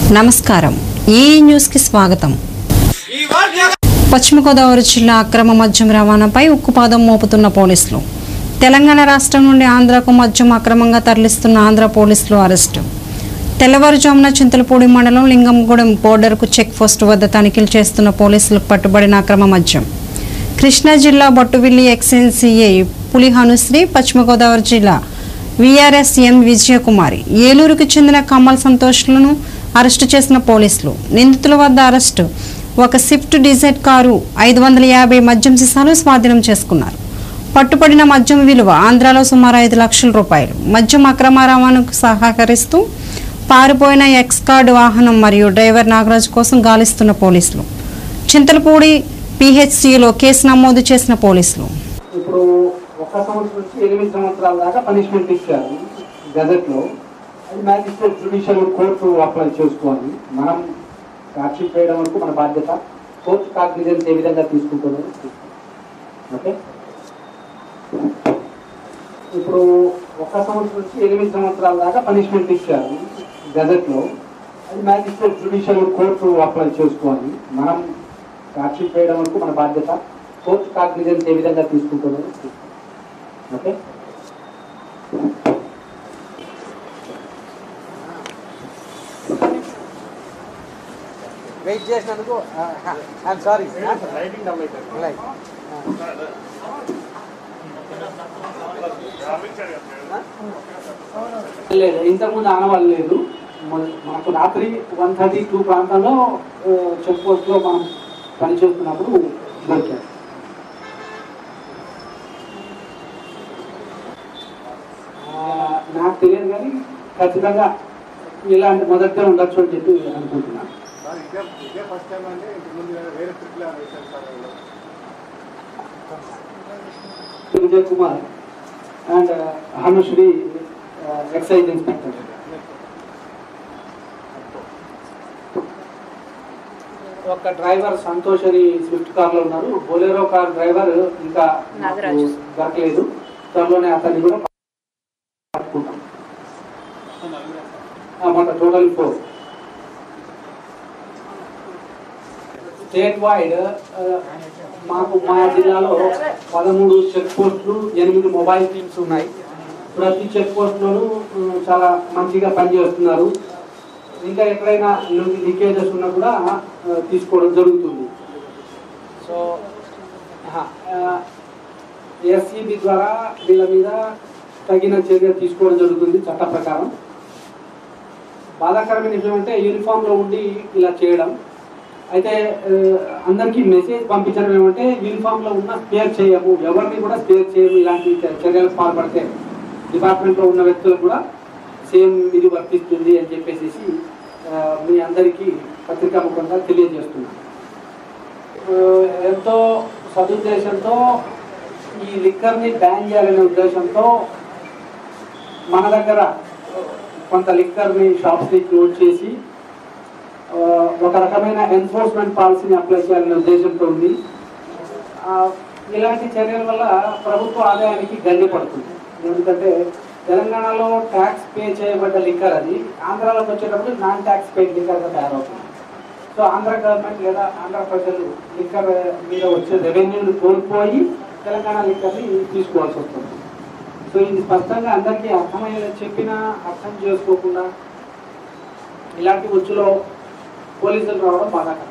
నమస్కారం ఈ న్యూస్కి స్వాగతం పశ్చిమ గోదావరి జిల్లా అక్రమ మద్యం రవాణాపై ఉక్కుపాదం మోపుతున్న పోలీసులు తెలంగాణ రాష్ట్రం నుండి ఆంధ్రకు మద్యం అక్రమంగా తరలిస్తున్న ఆంధ్ర పోలీసులు అరెస్టు తెల్లవారుజామున చింతలపూడి మండలం లింగంగూడెం బోర్డర్కు చెక్ పోస్ట్ వద్ద తనిఖీలు చేస్తున్న పోలీసులకు పట్టుబడిన అక్రమ మద్యం కృష్ణా జిల్లా బొట్టువిల్లి ఎక్సైజ్ సిఐ పులిహనుశ్రీ పశ్చిమ గోదావరి జిల్లా విఆర్ఎస్ ఎం విజయకుమారి ఏలూరుకు చెందిన కమల్ సంతోష్లను అరెస్టు చేసిన పోలీసులు నిందితుల వద్ద అరెస్టు ఒక స్విఫ్ట్ డిజైర్ కారు ఐదు వందల యాభై మద్యం సీసాలు స్వాధీనం చేసుకున్నారు పట్టుబడిన మద్యం విలువ ఆంధ్రాలో సుమారు ఐదు లక్షల రూపాయలు మద్యం అక్రమ రవాణాకు సహకరిస్తూ పారిపోయిన ఎక్స్ కార్డు వాహనం మరియు డ్రైవర్ నాగరాజు కోసం గాలిస్తున్న పోలీసులు చింతలపూడి పిహెచ్సిలో కేసు నమోదు చేసిన పోలీసులు ఇప్పుడు ఒక సంవత్సరం నుంచి ఎనిమిది సంవత్సరాల దాకా పనిష్మెంట్ ఇచ్చారు గజెట్ లో అది మ్యాజిస్ట్రేట్ జుడిషియల్ కోర్టు అప్లై చేసుకోవాలి మనం సాక్షి చేయడం వరకు మన బాధ్యత కోర్టు కాగ్నిజెన్స్ ఏ విధంగా తీసుకుంటుందో ఓకే ఇప్పుడు ఒక సంవత్సరం నుంచి ఎనిమిది సంవత్సరాల దాకా పనిష్మెంట్ ఇచ్చారు గజెట్ లో అది మ్యాజిస్ట్రేట్ జుడిషియల్ కోర్టు అప్లై చేసుకోవాలి మనం సాక్షి చేయడం వరకు మన బాధ్యత కోర్టు కాగ్నిజెన్స్ ఏ విధంగా తీసుకుంటుందో ఓకే వెయిట్ చేసినందుకు ఐఎమ్ సారీ రైట్ లేదు ఇంతకుముందు ఆనవాళ్ళు లేదు మన- మనకు రాత్రి వన్ థర్టీ టూ ప్రాంతంలో చెక్ పోస్ట్ లో మనం పనిచేస్తున్నప్పుడు దొరికారు ఆ, నాకు తెలియదు కానీ ఖచ్చితంగా ఇలాంటి మొదటిగా ఉండొచ్చు అని చెప్పి అనుకుంటున్నాను సార్ ఇదే ఇదే ఫస్ట్ టైం అంటే ఇంతకుముందు వేరే ట్రిప్లో వేశారు సార్ వీళ్ళు. Vijay Kumar and Hanushree excise inspector ఒక డ్రైవర్ సంతోష్ అని స్విఫ్ట్ కార్ లో ఉన్నారు బొలెరో కార్ డ్రైవర్ ఇంకా నాకు దొరకలేదు త్వరలోనే అతన్ని కూడా పట్టుకుంటాం ఆ, మన టోటల్ ఫోర్ స్టేట్ వైడ్ ఆ, మాకు మా జిల్లాలో పదమూడు చెక్ పోస్టులు ఎనిమిది మొబైల్ టీమ్స్ ఉన్నాయి ప్రతి చెక్ పోస్ట్లోనూ ఆ, చాలా మంచిగా పనిచేస్తున్నారు ఇంకా ఎక్కడైనా లీకేజెస్ ఉన్నా కూడా ఆ, తీసుకోవడం జరుగుతుంది సో ఎస్ఈబి ద్వారా వీళ్ళ మీద తగిన చర్య తీసుకోవడం జరుగుతుంది చట్ట ప్రకారం బాధాకరమైన విషయం అంటే యూనిఫామ్ లో ఉండి ఇలా చేయడం అయితే ఆ, అందరికీ మెసేజ్ పంపించడం ఏమంటే యూనిఫామ్ లో ఉన్న స్పేర్ చేయము ఎవరిని కూడా స్పేర్ చేయము ఇలాంటి చ- చర్యలకు పాల్పడితే డిపార్ట్మెంట్ లో ఉన్న వ్యక్తులకు కూడా సేమ్ ఇది వర్తిస్తుంది అని చెప్పేసి ఆ, మీ అందరికీ పత్రికా ముఖంగా తెలియజేస్తున్నాను ఆ, ఎంతో సదుద్దేశంతో ఈ లిక్కర్ని బ్యాన్ చేయాలనే ఉద్దేశంతో మన దగ్గర కొంత లిక్కర్ని షాప్స్ని క్లోజ్ చేసి ఆ, ఒక రకమైన ఎన్ఫోర్స్మెంట్ పాలసీని అప్లై చేయాలనే ఉద్దేశంతో ఉంది ఆ, ఇలాంటి చర్యల వల్ల ప్రభుత్వ ఆదాయానికి గండి పడుతుంది ఎందుకంటే తెలంగాణలో ట్యాక్స్ పే చేయబడ్డ లిక్కర్ అది ఆంధ్రాలోకి వచ్చేటప్పుడు నాన్ ట్యాక్స్ పెయిడ్ లిక్కర్గా తయారవుతుంది సో ఆంధ్ర గవర్నమెంట్ లేదా ఆంధ్ర ప్రజలు లిక్కర్ మీద వచ్చే రెవెన్యూని కోల్పోయి తెలంగాణ లిక్కర్ని తీసుకోవాల్సి వస్తుంది సో ఇది స్పష్టంగా అందరికీ అర్థమయ్యేలా చెప్పినా అర్థం చేసుకోకుండా ఇలాంటి ఉచ్చులో పోలీసులు రావడం బాధాకరం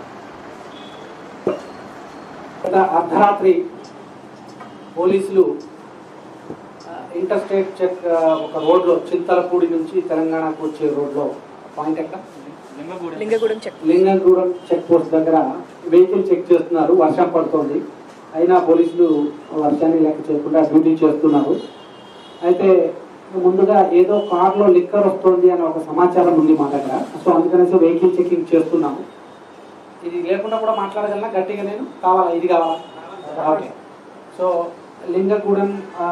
గత అర్ధరాత్రి పోలీసులు ఆ, ఇంటర్ స్టేట్ చెక్ ఆ, ఒక రోడ్లో చింతలపూడి నుంచి తెలంగాణకు వచ్చే రోడ్లో పాయింట్ ఎక్కడ Lingagudem check Lingagudem check post దగ్గర వెహికల్ చెక్ చేస్తున్నారు వర్షం పడుతోంది అయినా పోలీసులు వర్షాన్ని లెక్క చేయకుండా డ్యూటీ చేస్తున్నారు అయితే ముందుగా ఏదో కార్లో లిక్కర్ వస్తుంది అనే ఒక సమాచారం ఉంది మా దగ్గర సో అందుకనేసి వెహికల్ చెకింగ్ చేస్తున్నాము ఇది లేకుండా కూడా మాట్లాడగలనా గట్టిగా నేను కావాలా ఇది కావాలా ఓకే సో లింగగూడెం ఆ,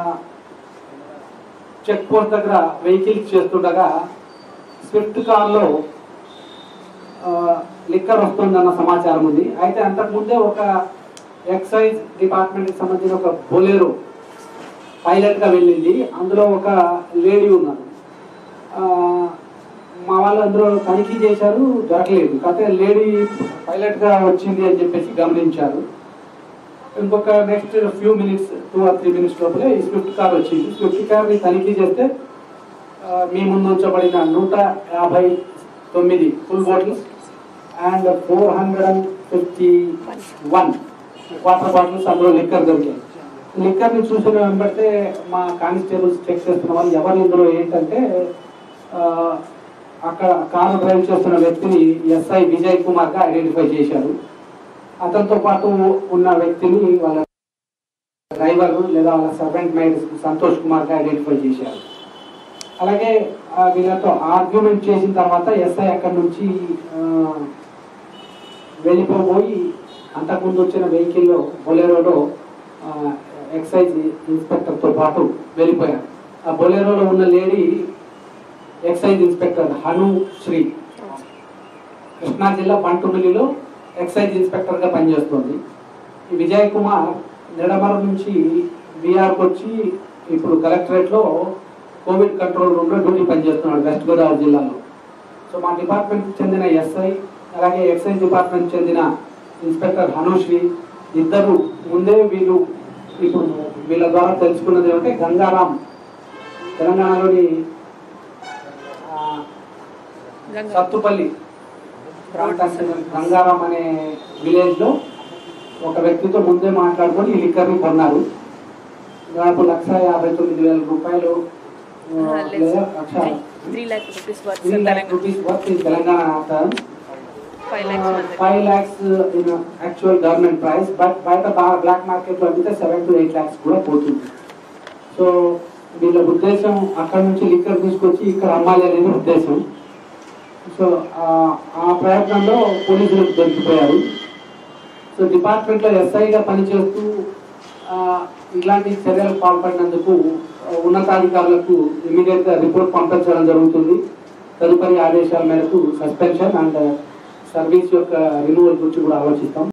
చెక్ పోస్ట్ దగ్గర వెహికల్స్ చేస్తుండగా స్విఫ్ట్ కార్లో ఆ, లిక్కర్ వస్తుందన్న సమాచారం ఉంది అయితే అంతకుముందే ఒక ఎక్సైజ్ డిపార్ట్మెంట్కి సంబంధించిన ఒక బొలేరో పైలట్గా వెళ్ళింది అందులో ఒక లేడీ ఉన్నారు ఆ, మా వాళ్ళు అందులో తనిఖీ చేశారు దొరకలేదు కాకపోతే లేడీ పైలట్గా వచ్చింది అని చెప్పేసి గమనించారు ఇంకొక next few minutes two or three minutes లోపలే ఈ స్విఫ్ట్ కార్ వచ్చింది స్విఫ్ట్ కార్ని తనిఖీ చేస్తే ఆ, మీ ముందు ఉంచబడిన నూట యాభై తొమ్మిది full bottles and four hundred and fifty one water bottles అందులో లిక్కర్ దొరికాయి లిక్కర్ని చూసిన వెంబడితే మా కానిస్టేబుల్స్ చెక్ చేస్తున్న వాళ్ళు ఎవరు ఇందులో ఏంటంటే ఆ, అక్కడ కారు డ్రైవ్ చేస్తున్న వ్యక్తిని ఎస్ఐ విజయ్ కుమార్గా ఐడెంటిఫై చేశారు అతనితో పాటు ఉన్న వ్యక్తిని వాళ్ళ డ్రైవర్ లేదా వాళ్ళ సర్వెంట్ మేడ్ సంతోష్ కుమార్గా ఐడెంటిఫై చేశారు అలాగే ఆ, వీళ్ళతో ఆర్గ్యుమెంట్ చేసిన తర్వాత ఎస్ఐ అక్కడి నుంచి ఆ, వెళ్ళిపోయి అంతకుముందు వచ్చిన వెహికల్లో బొలెరోలో ఆ, ఎక్సైజ్ ఇన్స్పెక్టర్తో పాటు వెళ్ళిపోయారు ఆ బొలెరోలో ఉన్న lady excise inspector Hanushree Krishna జిల్లా బంటుమిల్లిలో ఎక్సైజ్ ఇన్స్పెక్టర్గా పనిచేస్తుంది ఈ విజయ్ కుమార్ నిడమర నుంచి బీఆర్కి వచ్చి ఇప్పుడు కలెక్టరేట్లో కోవిడ్ కంట్రోల్ రూమ్లో డ్యూటీ పనిచేస్తున్నాడు వెస్ట్ గోదావరి జిల్లాలో సో మా డిపార్ట్మెంట్కి చెందిన ఎస్ఐ అలాగే ఎక్సైజ్ డిపార్ట్మెంట్ చెందిన ఇన్స్పెక్టర్ హనుశ్రీ ఇద్దరు ముందే వీళ్ళు ఇప్పుడు వీళ్ళ ద్వారా తెలుసుకున్నది ఏమంటే గంగారాం తెలంగాణలోని ఆ, సత్తుపల్లి ప్రాంతానికి చెందిన గంగారాం అనే విలేజ్ లో ఒక వ్యక్తితో ముందే మాట్లాడుకొని ఈ లిక్కర్ని కొన్నారు దాదాపు లక్ష యాభై తొమ్మిది వేల రూపాయలు ఆ, లేదా లక్ష three lakh rupees worth three lakh rupees worth in Telangana term five lakhs five lakhs in actual government price but బయట బ్లాక్ మార్కెట్ లో అమ్మితే సెవెన్ టు ఎయిట్ ల్యాక్స్ కూడా పోతుంది సో వీళ్ళ ఉద్దేశం అక్కడ నుంచి లిక్కర్ తీసుకొచ్చి ఇక్కడ అమ్మాలి అనేది ఉద్దేశం సో ఆ- ఆ ప్రయత్నంలో పోలీసులకు దొరికిపోయారు సో డిపార్ట్మెంట్లో ఎస్ఐగా పనిచేస్తూ ఆ, ఇలాంటి చర్యలకు పాల్పడినందుకు ఆ, ఉన్నతాధికారులకు ఇమీడియట్ గా రిపోర్ట్ పంపించడం జరుగుతుంది తదుపరి ఆదేశాల మేరకు సస్పెన్షన్ అండ్ సర్వీస్ యొక్క రిమూవల్ గురించి కూడా ఆలోచిస్తాం